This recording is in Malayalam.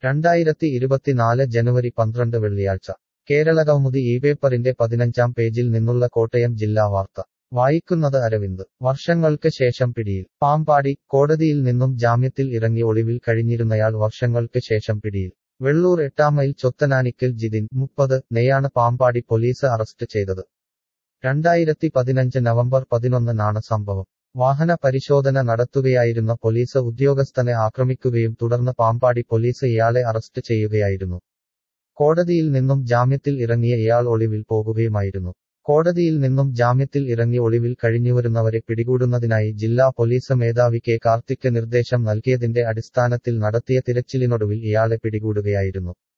രണ്ടായിരത്തി ഇരുപത്തിനാല് ജനുവരി പന്ത്രണ്ട് വെള്ളിയാഴ്ച കേരളകൗമുദി ഈ പേപ്പറിന്റെ പതിനഞ്ചാം പേജിൽ നിന്നുള്ള കോട്ടയം ജില്ലാ വാർത്ത വായിക്കുന്നത് അരവിന്ദ് വർഷങ്ങൾക്ക് ശേഷം പിടിയിൽ പാമ്പാടി കോടതിയിൽ നിന്നും ജാമ്യത്തിൽ ഇറങ്ങി ഒളിവിൽ കഴിഞ്ഞിരുന്നയാൾ വർഷങ്ങൾക്ക് ശേഷം പിടിയിൽ വെള്ളൂർ എട്ടാമൈൽ ചൊത്തനാനിക്കൽ ജിതിൻ മുപ്പത് നെയാണ് പാമ്പാടി പോലീസ് അറസ്റ്റ് ചെയ്തത് രണ്ടായിരത്തി പതിനഞ്ച് നവംബർ പതിനൊന്നിനാണ് സംഭവം വാഹന പരിശോധന നടത്തുകയായിരുന്ന പോലീസ് ഉദ്യോഗസ്ഥനെ ആക്രമിക്കുകയും തുടർന്ന് പാമ്പാടി പോലീസ് ഇയാളെ അറസ്റ്റ് ചെയ്യുകയായിരുന്നു കോടതിയിൽ നിന്നും ജാമ്യത്തിൽ ഇറങ്ങിയ ഇയാൾ ഒളിവിൽ പോകുകയുമായിരുന്നു കോടതിയിൽ നിന്നും ജാമ്യത്തിൽ ഇറങ്ങി ഒളിവിൽ കഴിഞ്ഞുവരുന്നവരെ പിടികൂടുന്നതിനായി ജില്ലാ പോലീസ് മേധാവി കെ കാർത്തിക്ക് നിർദ്ദേശം നൽകിയതിന്റെ അടിസ്ഥാനത്തിൽ നടത്തിയ തിരച്ചിലിനൊടുവിൽ ഇയാളെ പിടികൂടുകയായിരുന്നു